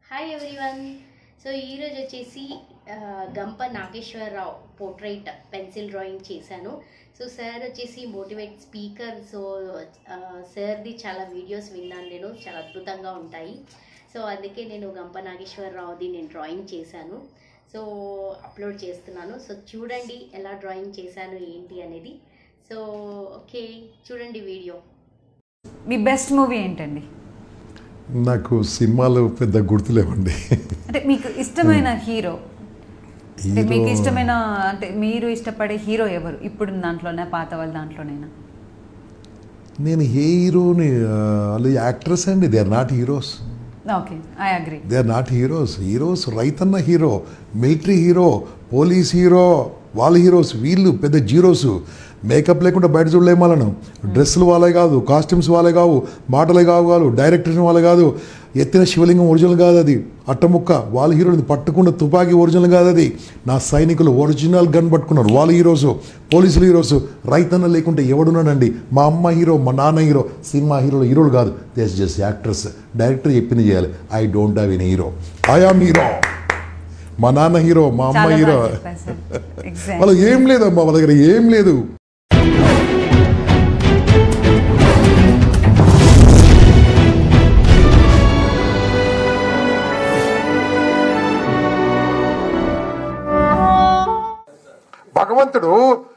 hi everyone so ఈరోజు వచ్చేసి ఆ, Gampa Nageswara Rao portrait pencil drawing చేశాను సో సార్ వచ్చేసి మోటివేట్ స్పీకర్ సో ఆ, సార్ది చాలా వీడియోస్ విన్నాను నేను చాలా అద్భుతంగా ఉంటాయి సో అందుకే నేను గంప నాగేశ్వరరావుది నేను డ్రాయింగ్ చేశాను సో అప్లోడ్ చేస్తున్నాను సో చూడండి ఎలా డ్రాయింగ్ చేశాను ఏంటి అనేది సో ఓకే చూడండి వీడియో మీ బెస్ట్ మూవీ ఏంటండి నాకు సినిమాలు పెద్ద గుర్తులేవండి అంటే మీకు ఇష్టమైన హీరో అంటే హీరో- మీకు ఇష్టమైన అంటే మీరు ఇష్టపడే హీరో ఎవరు ఇప్పుడు దాంట్లోనే పాత వాళ్ళ దాంట్లోనైనా నేను ఏ హీరోని ఆ, వాళ్ళు యాక్ట్రెస్ అండి they are not heroes okay I agree they are not heroes heroes రైతన్న hero military hero police hero వాళ్ళ హీరోస్ వీళ్ళు పెద్ద జీరోస్ మేకప్ లేకుండా బయట చూడలేము వాళ్ళను డ్రెస్సులు వాళ్ళే కాదు కాస్ట్యూమ్స్ వాళ్ళే కావు మాటలే కావు కాదు డైరెక్టర్ వాళ్ళే కాదు ఎత్తిన శివలింగం ఒరిజినల్ కాదు అది అట్టముక్క వాళ్ళ హీరోని పట్టుకున్న తుపాకీ ఒరిజినల్ కాదు అది నా సైనికులు ఒరిజినల్ గన్ పట్టుకున్నారు వాళ్ళ హీరోస్ పోలీసులు హీరోస్ రైతన్న లేకుంటే ఎవడున్నాడండి మా అమ్మ హీరో మా నాన్న హీరో సినిమా హీరోలు హీరోలు కాదు దేస్ జస్ట్ యాక్టర్స్ డైరెక్టర్ చెప్పింది చేయాలి I don't have any hero I am hero మా నాన్న హీరో మా అమ్మ చాలా హీరో బాగా చెప్పారు సార్ ఎగ్జాక్ట్ వాళ్ళకి ఏం లేదమ్మా వాళ్ళ దగ్గర ఏం లేదు భగవంతుడు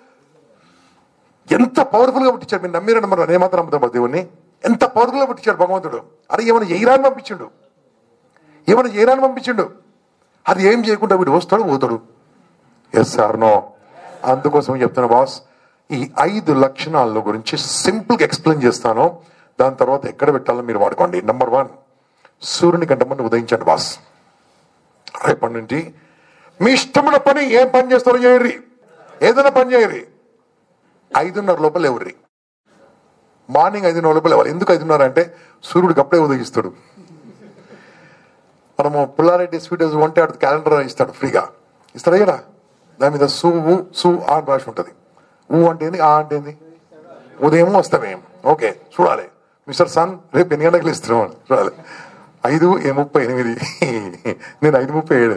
ఎంత పవర్ఫుల్ గా పుట్టించాడు మీరు నమ్మిరండి మరి నేను మాత్రం నమ్ముతాం మరి దేవుణ్ణి ఎంత పవర్ఫుల్ గా పుట్టించాడు భగవంతుడు అరే ఏమైనా ఎయిరాన్ పంపించిండు ఏమైనా ఎయిరాన్ పంపించిండు అది ఏం చేయకుండా వీడు వస్తాడు పోతాడు ఎస్ సార్ నో అందుకోసం చెప్తున్నా బాస్ ఈ ఐదు లక్షణాల గురించి సింపుల్గా ఎక్స్ప్లెయిన్ చేస్తాను దాని తర్వాత ఎక్కడ పెట్టాలో మీరు వాడుకోండి నంబర్ వన్ సూర్యుని కంటే ముందు ఉదయించండి బాస్ రేపటి నుంచి మీ ఇష్టమైన పని ఏం పని చేస్తారో చేయర్రి ఏదైనా పని చేయర్రి ఐదున్నర లోపల ఎవరి మార్నింగ్ ఐదున్నర లోపల ఎవరు ఎందుకు ఐదున్నర అంటే సూర్యుడికి అప్పుడే ఉదయిస్తాడు మనము పుల్లారెడ్డి స్వీట్ హౌస్ వంటే అటు క్యాలెండర్ ఇస్తాడు ఫ్రీగా ఇస్తాడు అయ్యరా దాని మీద సు ఊ సు ఆ అని రాసి ఉంటుంది ఊ అంటే ఏంది ఆ అంటే ఏంది ఉదయం వస్తామేం ఓకే చూడాలి మిస్టర్ సన్ రేపు ఎన్ని గంటలకు ఇస్తున్నాం చూడాలి ఐదు ఏ ముప్పై ఎనిమిది నేను ఐదు ముప్పై ఏడు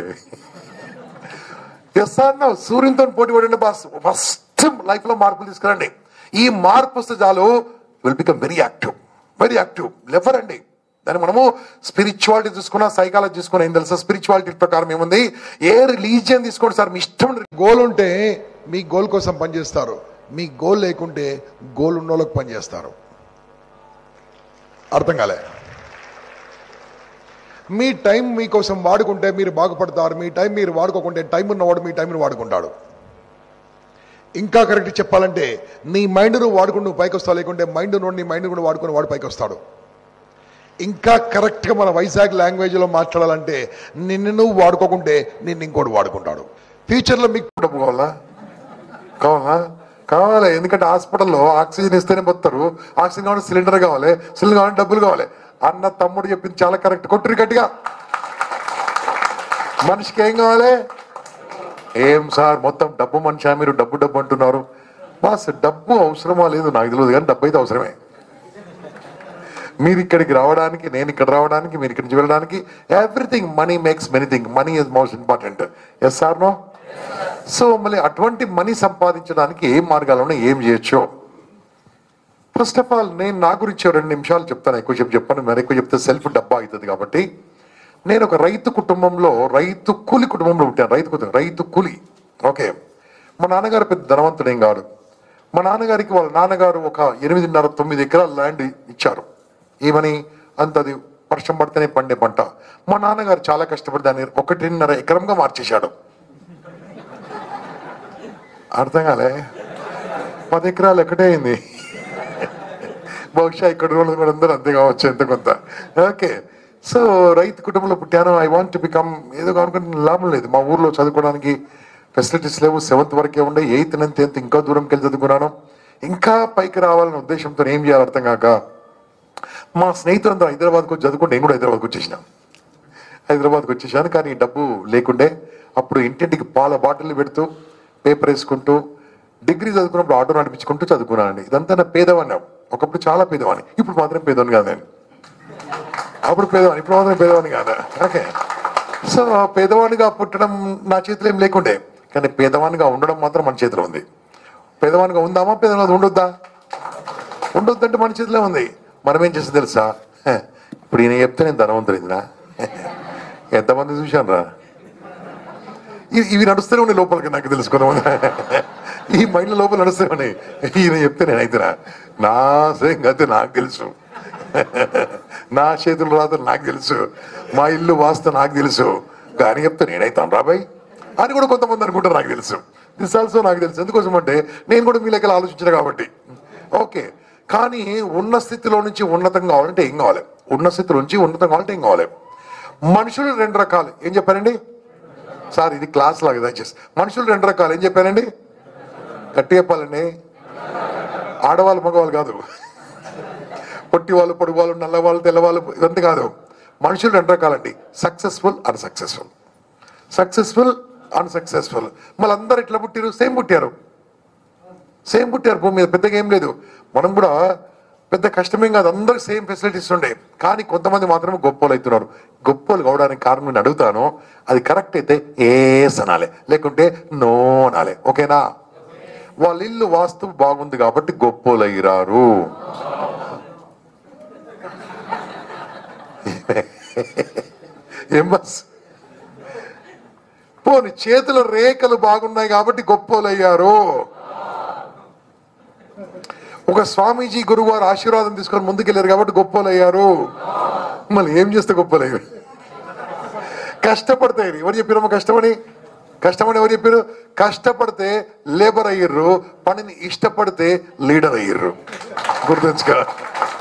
ఎస్ సార్ నా సూర్యునితో పోటీ పడండి బాస్ ఫస్ట్ లైఫ్ లో మార్పులు తీసుకురండి ఈ మార్పు వస్తే చాలు will become very active very active లెవర్ అండి దాన్ని మనము స్పిరిచువాలిటీ తీసుకున్నా సైకాలజీ తీసుకున్నా ఏం తెలుసా స్పిరిచువాలిటీ ప్రకారం ఏముంది ఏ రిలీజియన్ తీసుకోండి సార్ మీ ఇష్టం గోల్ ఉంటే మీ గోల్ కోసం పనిచేస్తారు మీ గోల్ లేకుంటే గోల్ ఉన్న వాళ్ళకి పనిచేస్తారు అర్థం కాలే మీ టైం మీకోసం వాడుకుంటే మీరు బాగుపడతారు మీ టైం మీరు వాడుకోకుంటే టైం ఉన్నవాడు మీ టైంని వాడుకుంటాడు ఇంకా కరెక్ట్ చెప్పాలంటే నీ మైండ్ నువ్వు వాడుకుని నువ్వు పైకి వస్తావు లేకుంటే మైండ్ నుండి నీ మైండ్ కూడా వాడుకుని వాడు పైకి వస్తాడు ఇంకా కరెక్ట్గా మన వైజాగ్ లాంగ్వేజ్లో మాట్లాడాలంటే నిన్ను నువ్వు వాడుకోకుంటే నిన్ను ఇంకోటి వాడుకుంటాడు ఫ్యూచర్లో మీకు డబ్బు కావాలా కావాలా కావాలి ఎందుకంటే హాస్పిటల్లో ఆక్సిజన్ ఇస్తేనే పోతారు ఆక్సిజన్ కావాలి సిలిండర్ కావాలి సిలిండర్ కావాలి డబ్బులు కావాలి అన్న తమ్ముడు చెప్పింది చాలా కరెక్ట్ కొట్టురు గట్టిగా మనిషికి ఏం కావాలి ఏం సార్ మొత్తం డబ్బు మనిషి మీరు డబ్బు డబ్బు అంటున్నారు బాస్ డబ్బు అవసరమా లేదు నాకు తెలియదు కానీ డబ్బు అయితే అవసరమే మీరు ఇక్కడికి రావడానికి నేను ఇక్కడ రావడానికి మీరు ఇక్కడి నుంచి వెళ్ళడానికి everything money makes many thing money is most important yes sir no so మళ్ళీ అటువంటి మనీ సంపాదించడానికి ఏం మార్గాలను ఏం చేయొచ్చు ఫస్ట్ ఆఫ్ ఆల్ నేను నా గురించి రెండు నిమిషాలు చెప్తాను ఎక్కువ చెప్పి చెప్పాను మరి ఎక్కువ చెప్తే సెల్ఫ్ డబ్బా అవుతుంది కాబట్టి నేను ఒక రైతు కుటుంబంలో రైతు కూలి కుటుంబంలో పుట్టాను రైతు కుటుంబం రైతు కూలి ఓకే మా నాన్నగారు పెద్ద ధనవంతుడేం కాదు మా నాన్నగారికి వాళ్ళ నాన్నగారు ఒక ఎనిమిదిన్నర తొమ్మిది ఎకరాల ల్యాండ్ ఇచ్చారు ఏమని అంత అది వర్షం పడితేనే పండే పంట మా నాన్నగారు చాలా కష్టపడి దాన్ని ఒకటిన్నర ఎకరంగా మార్చేశాడు అర్థం కాలే పది ఎకరాలు ఎక్కడే అయింది బహుశా ఇక్కడ వాళ్ళు కూడా అందరూ అంతే కావచ్చు ఎంత కొంత ఓకే సో రైతు కుటుంబంలో పుట్టాను ఐ వాంట్ బికమ్ ఏదో అనుకుంటే లాభం లేదు మా ఊర్లో చదువుకోవడానికి ఫెసిలిటీస్ లేవు సెవెంత్ వరకే ఉండే ఎయిత్ నైన్త్ టెన్త్ ఇంకా దూరంకి వెళ్ళి చదువుకున్నాను ఇంకా పైకి రావాలనే ఉద్దేశంతో ఏం చేయాలి అర్థం కాక మా స్నేహితులందరూ హైదరాబాద్కు వచ్చి చదువుకుంటే నేను కూడా హైదరాబాద్కి వచ్చేసిన హైదరాబాద్కి వచ్చేసాను కానీ ఈ డబ్బు లేకుండే అప్పుడు ఇంటింటికి పాల బాటిల్ పెడుతూ పేపర్ వేసుకుంటూ డిగ్రీ చదువుకున్నప్పుడు ఆటో నడిపించుకుంటూ చదువుకున్నానండి ఇదంతా నా పేదవాడిని ఒకప్పుడు చాలా పేదవాడిని ఇప్పుడు మాత్రం పేదవాడిని కాదు నేను అప్పుడు పేదవాడిని ఇప్పుడు మాత్రం పేదవాడిని కాదు ఓకే సో పేదవాడిగా పుట్టడం నా చేతిలో ఏం లేకుండే కానీ పేదవాడిగా ఉండడం మాత్రం మన చేతిలో ఉంది పేదవాడిగా ఉందామా పేదవాడిగా ఉండొద్దా ఉండొద్దంటే మన చేతిలో ఉంది మనం ఏం చేస్తే తెలుసా హ, ఇప్పుడు ఈయన చెప్తే నేను ధనవంతుడిందినా ఎంతమంది చూశాను రా ఇవి ఇవి నడుస్తూనే ఉన్నాయి లోపలికి నాకు తెలుసుకున్నాం ఈ మైండ్ లోపల నడుస్తూనే ఉన్నాయి ఈయన చెప్తే నేను అయితేనా నా సంగతి నాకు తెలుసు నా చేతులు రాత నాకు తెలుసు మా ఇల్లు వాస్తు నాకు తెలుసు కానీ చెప్తే నేనైతాను రాబాయ్ అని కూడా కొంతమంది అనుకుంటారు నాకు తెలుసు దిస్ ఆల్సో నాకు తెలుసు ఎందుకోసం అంటే నేను కూడా మీ లెక్కలు ఆలోచించాను కాబట్టి ఓకే కానీ ఉన్న స్థితిలో నుంచి ఉన్నతం కావాలంటే ఏం కావాలి ఉన్న స్థితి నుంచి ఉన్నతం కావాలంటే ఏం కావాలి మనుషులు రెండు రకాలు ఏం చెప్పారండి సార్ ఇది క్లాస్ లాగా దయచేసి మనుషులు రెండు రకాలు ఏం చెప్పానండి గట్టి చెప్పాలండి ఆడవాళ్ళు మగవాళ్ళు కాదు పొట్టి వాళ్ళు పొడుగు వాళ్ళు నల్లవాళ్ళు తెల్లవాళ్ళు ఇదంతా కాదు మనుషులు రెండు రకాలండి సక్సెస్ఫుల్ అన్సక్సెస్ఫుల్ సక్సెస్ఫుల్ అన్సక్సెస్ఫుల్ మళ్ళీ అందరు ఎట్లా పుట్టారు సేమ్ పుట్టారు సేమ్ పుట్టారు భూమి మీద పెద్దగా ఏం లేదు మనం కూడా పెద్ద కష్టమేం కాదు అందరికి సేమ్ ఫెసిలిటీస్ ఉండే కానీ కొంతమంది మాత్రమే గొప్పలు అవుతున్నారు గొప్పలు కావడానికి కారణం నేను అడుగుతాను అది కరెక్ట్ అయితే ఏస్ అనాలి లేకుంటే నో అనాలి ఓకేనా వాళ్ళ ఇల్లు వాస్తు బాగుంది కాబట్టి గొప్పలు అయ్యారు ఏం బస్ పోని చేతుల రేఖలు బాగున్నాయి కాబట్టి గొప్పలు అయ్యారు ఒక స్వామీజీ గురువారు ఆశీర్వాదం తీసుకొని ముందుకెళ్ళారు కాబట్టి గొప్పలు అయ్యారు మళ్ళీ ఏం చేస్తే గొప్పలు అయ్యారు కష్టపడితే ఎవరు చెప్పారమ్మా కష్టమని కష్టమని ఎవరు చెప్పారు కష్టపడితే లేబర్ అయ్యారు పనిని ఇష్టపడితే లీడర్ అయ్యారు గుర్తుంచుకో